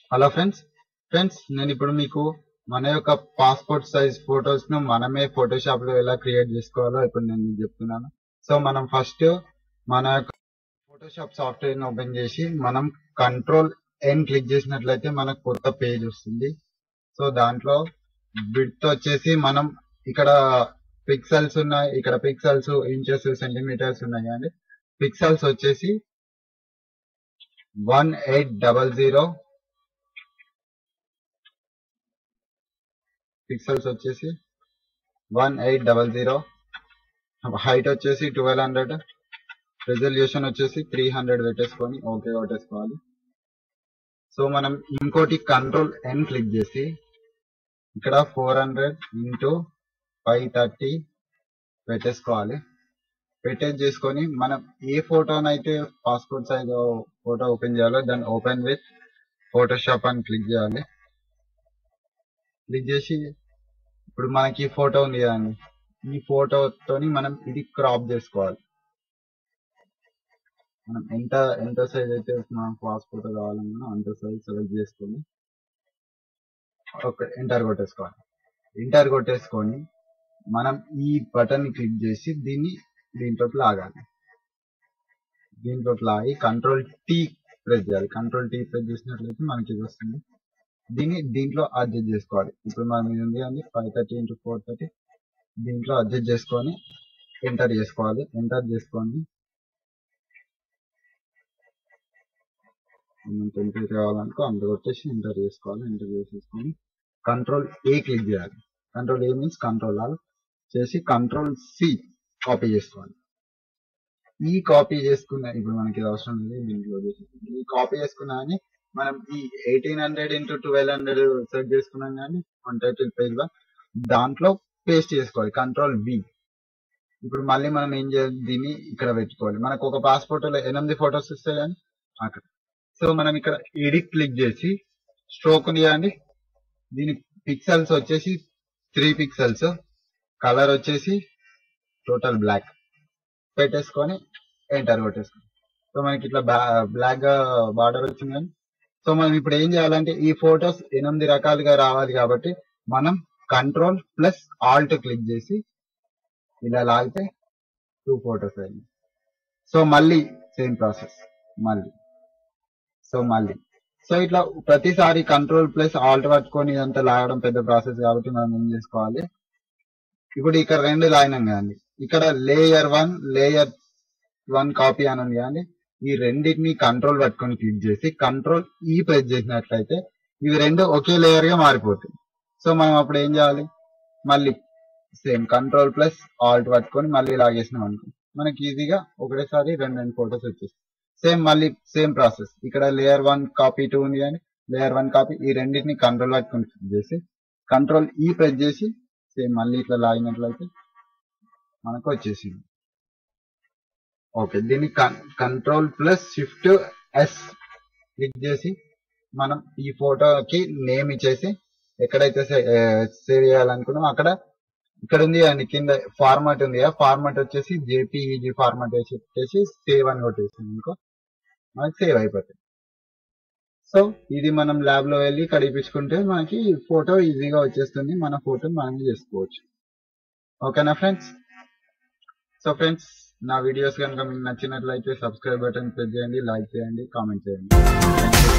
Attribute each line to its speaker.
Speaker 1: hello friends friends నేను ఇప్పుడు మీకు మన యొక్క పాస్పోర్ట్ సైజ్ ఫొటోస్ ను మనమే ఫోటోషాప్ లో ఎలా క్రియేట్ చేసుకోవాలో ఇప్పుడు నేను మీకు చెప్తున్నాను సో మనం ఫస్ట్ మన యొక్క ఫోటోషాప్ సాఫ్ట్వేర్ ని ఓపెన్ చేసి మనం కంట్రోల్ ఎన్ క్లిక్ చేసినట్లయితే మనకు కొత్త పేజ్ వస్తుంది సో దాంట్లో విడ్త్ వచ్చేసి మనం ఇక్కడ పిక్సెల్స్ ఉన్నాయి ఇక్కడ పిక్సెల్స్ ఇంచెస్ సెంటీమీటర్స్ ఉన్నాయి అండి పిక్సెల్స్ వచ్చేసి one eight double zero pixels వచ్చేసి one eight double zero height వచ్చేసి ట్వెల్వ్ హండ్రెడ్ రెజల్యూషన్ వచ్చేసి త్రీ హండ్రెడ్ పెట్టేసుకొని ఓకే కొట్టేసుకోవాలి సో మనం ఇంకోటి కంట్రోల్ ఎన్ క్లిక్ చేసి ఇక్కడ four hundred into five thirty పెట్టేసుకోవాలి పెట్టేసి చేసుకొని మనం ఏ ఫోటోనైతే పాస్పోర్ట్ సైజ్ ఫోటో ఓపెన్ చేయాలో దాన్ని ఓపెన్ విత్ ఫోటోషాప్ అని క్లిక్ చేయాలి క్లిక్ చేసి ఇప్పుడు మనకి ఈ ఫోటో ఉంది కదండి ఈ ఫోటోతోని మనం ఇది క్రాప్ చేసుకోవాలి మనం ఎంత ఎంత సైజ్ అయితే మనకు పాస్పోర్ట్ కావాలన్నా అంత సైజ్ సెలెక్ట్ చేసుకొని ఓకే ఎంటర్ కొట్టేసుకోవాలి ఎంటర్ కొట్టేసుకొని మనం ఈ బటన్ ని క్లిక్ చేసి దీన్ని దీంట్లో లాగాలి దీంట్లో లాగి కంట్రోల్ టీ ప్రెస్ చేయాలి కంట్రోల్ టీ ప్రెస్ చేసినట్లయితే మనకి ఇది వస్తుంది దీన్ని దీంట్లో అడ్జస్ట్ చేసుకోవాలి ఇప్పుడు మనం ఇది ఉంది అండి five thirty into four thirty దీంట్లో అడ్జస్ట్ చేసుకొని ఎంటర్ చేసుకోవాలి ఎంటర్ చేసుకొని ఎంత కావాలనుకో అంత కొట్టేసి ఎంటర్ చేసుకోవాలి ఎంటర్ చేసేసుకొని కంట్రోల్ ఏ క్లిక్ చేయాలి control A means control all చేసి కంట్రోల్ సి కాపీ చేసుకోవాలి ఈ కాపీ చేసుకున్న ఇప్పుడు మనకి ఇది అవసరం లేదు దీంట్లో చేసేసి ఈ కాపీ చేసుకున్నా అని మనం ఈ eighteen hundred into twelve hundred set చేసుకున్నాం కానీ వన్ టైటిల్ పేజ్ లో దాంట్లో పేస్ట్ చేసుకోవాలి కంట్రోల్ వి ఇప్పుడు మళ్ళీ మనం ఏం చేయాలి దీన్ని ఇక్కడ పెట్టుకోవాలి మనకు ఒక పాస్పోర్ట్ లో ఎనిమిది ఫొటోస్ వస్తాయి కానీ అక్కడ సో మనం ఇక్కడ ఎడిట్ క్లిక్ చేసి స్ట్రోక్ చేయండి దీని పిక్సెల్స్ వచ్చేసి త్రీ పిక్సెల్స్ కలర్ వచ్చేసి టోటల్ బ్లాక్ పెట్టేసుకొని ఎంటర్ కొట్టేసుకోండి సో మనకి ఇట్లా బ్లాక్ గా బార్డర్ వచ్చింది కానీ సో మనం ఇప్పుడు ఏం చేయాలంటే ఈ ఫొటోస్ ఎనిమిది రకాలుగా రావాలి కాబట్టి మనం కంట్రోల్ ప్లస్ ఆల్ట్ క్లిక్ చేసి ఇలా లాగితే టూ ఫొటోస్ అయింది సో మళ్ళీ సేమ్ ప్రాసెస్ మళ్ళీ సో మళ్ళీ సో ఇట్లా ప్రతిసారి కంట్రోల్ ప్లస్ ఆల్ట్ పట్టుకొని ఇదంతా లాగడం పెద్ద ప్రాసెస్ కాబట్టి మనం ఏం చేసుకోవాలి ఇప్పుడు ఇక్కడ రెండు లాగినాం కదండి ఇక్కడ layer one layer one copy అని ఉంది కదండి ఈ రెండింటిని కంట్రోల్ పట్టుకొని క్లిక్ చేసి కంట్రోల్ ఈ ప్రెస్ చేసినట్లయితే ఇవి రెండు ఒకే లేయర్ గా మారిపోతాయి సో మనం అప్పుడు ఏం చేయాలి మళ్ళీ సేమ్ కంట్రోల్ ప్లస్ ఆల్ట్ పట్టుకొని మళ్ళీ లాగేసినాం అనుకో మనకి ఈజీగా ఒకటేసారి రెండు రెండు ఫొటోస్ వచ్చేస్తాయి సేమ్ మళ్ళీ సేమ్ ప్రాసెస్ ఇక్కడ లేయర్ వన్ కాపీ టూ ఉంది కానీ లేయర్ వన్ కాపీ ఈ రెండింటిని కంట్రోల్ పట్టుకొని క్లిక్ చేసి కంట్రోల్ ఈ ప్రెస్ చేసి సేమ్ మళ్ళీ ఇట్లా లాగినట్లయితే మనకు వచ్చేసింది ఓకే దీన్ని control plus shift S click చేసి మనం ఈ ఫోటోకి నేమ్ ఇచ్చేసి ఎక్కడైతే సేవ్ చేయాలనుకున్నాం అక్కడ ఇక్కడ ఉంది అండి కింద ఫార్మాట్ ఉంది ఆ ఫార్మాట్ వచ్చేసి జేపీఈజీ ఫార్మాట్ వేసి పెట్టేసి సేవ్ అని కొట్టేసాం అనుకో మనకి సేవ్ అయిపోతుంది సో ఇది మనం ల్యాబ్ లో వెళ్ళి కడిపించుకుంటే మనకి ఫోటో ఈజీగా వచ్చేస్తుంది మన ఫోటో మనమే చేసుకోవచ్చు ఓకేనా ఫ్రెండ్స్ సో ఫ్రెండ్స్ నా వీడియోస్ కనుక మీకు నచ్చినట్లయితే సబ్స్క్రైబ్ బటన్ ప్రెస్ చేయండి లైక్ చేయండి కామెంట్ చేయండి